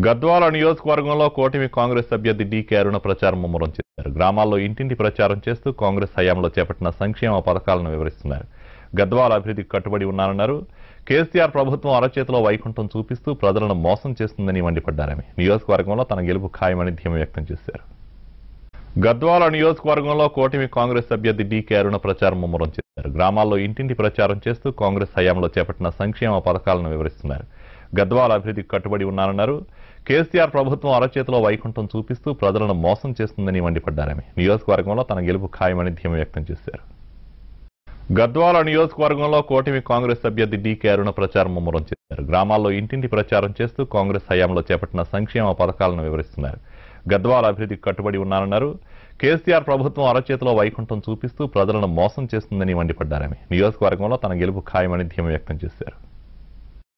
గద్వాల నియోజకవర్గంలో కూటమి కాంగ్రెస్ అభ్యర్థి డీకే అరుణ ప్రచారం ముమ్మరం చేశారు గ్రామాల్లో ఇంటింటి ప్రచారం చేస్తూ కాంగ్రెస్ హయాంలో చేపట్టిన సంక్షేమ పథకాలను వివరిస్తున్నారు గద్వాల అభివృద్ధికి కట్టుబడి ఉన్నారన్నారు కేసీఆర్ ప్రభుత్వం అరచేతిలో వైకుంఠం చూపిస్తూ ప్రజలను మోసం చేస్తుందని మండిపడ్డారని నియోజకవర్గంలో తన గెలుపు ఖాయమని ధీమా వ్యక్తం చేశారు గద్వాల నియోజకవర్గంలో కూటమి కాంగ్రెస్ అభ్యర్థి డీకే అరుణ ప్రచారం ముమ్మరం చేశారు గ్రామాల్లో ఇంటింటి ప్రచారం చేస్తూ కాంగ్రెస్ హయాంలో చేపట్టిన సంక్షేమ పథకాలను వివరిస్తున్నారు గద్వాల అభివృద్ధికి కట్టుబడి ఉన్నారన్నారు కేసీఆర్ ప్రభుత్వం అరచేతిలో వైకుంఠం చూపిస్తూ ప్రజలను మోసం చేస్తుందని మండిపడ్డారని నియోజకవర్గంలో తన గెలుపు ఖాయమని ధీమా వ్యక్తం చేశారు గద్వాల నియోజకవర్గంలో కూటమి కాంగ్రెస్ అభ్యర్థి డీకే అరుణ ప్రచారం ముమ్మరం చేశారు గ్రామాల్లో ఇంటింటి ప్రచారం చేస్తూ కాంగ్రెస్ హయాంలో చేపట్టిన సంక్షేమ పథకాలను వివరిస్తున్నారు గద్వాల అభివృద్ధికి కట్టుబడి ఉన్నారన్నారు కేసీఆర్ ప్రభుత్వం అరచేతిలో వైకుంఠం చూపిస్తూ ప్రజలను మోసం చేస్తుందని మండిపడ్డారని నియోజకవర్గంలో తన గెలుపు ఖాయమని ధీమా వ్యక్తం చేశారు